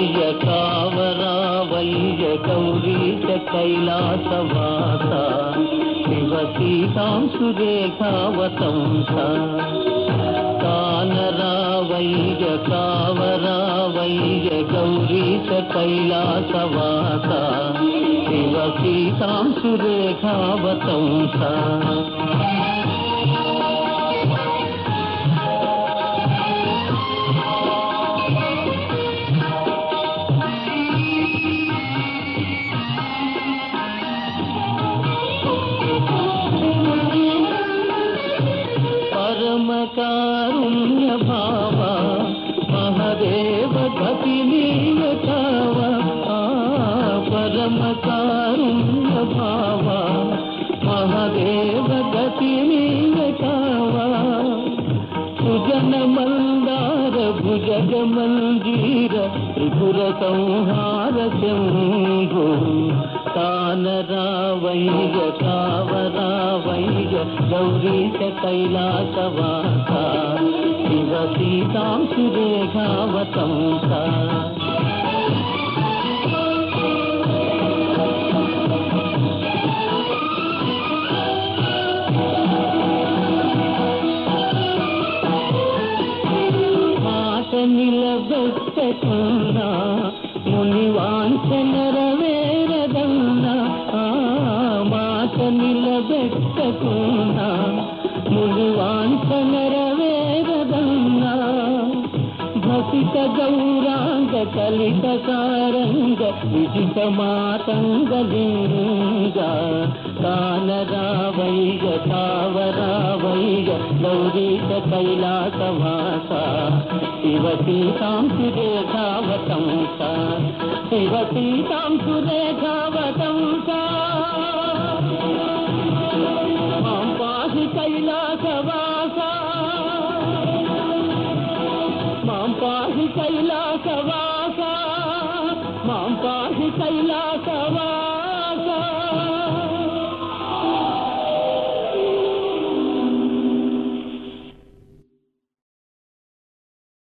వయ్య కావరా వయ్య గౌరీశ కైలాసవాస శివ సీతాంశురేఖావతంస కానరా వయ్య కావరా వయ్య గౌరీశ కైలాసవాస శివ సీతాంశురేఖావతంస పరమకారుణ్య భావ మహదేవ గతి నీయకావ పరమకారుణ్య భావ మహదేవ గతి నీయకావ సుజన మందార భుజగ మంజీర త్రిపుర సంహార శంభు కానరావయ్య కావరావయ్య గౌరీశ కైలాసవాస శివ సీతాంశురేఖావతంస మాట నిలబెట్టకున్నా ముని వాంఛ నెరవేరదన్నా ఆ మాట నిలబెట్టకున్నా ముని వాంఛ నెరవేరదన్నా భసిత గౌరాంగ కలిత సారంగ విజిత మాతంగ లింగ కానరావైగ తావరావైగ గౌరీత కైలాసవాస శివ సీతాంశురేఖావతంస శివ సీతాంశురేఖావతంస మాం పాహి కైలాసవాస మాం పాహి కైలాసవాస మాం పాహి కైలాసవాస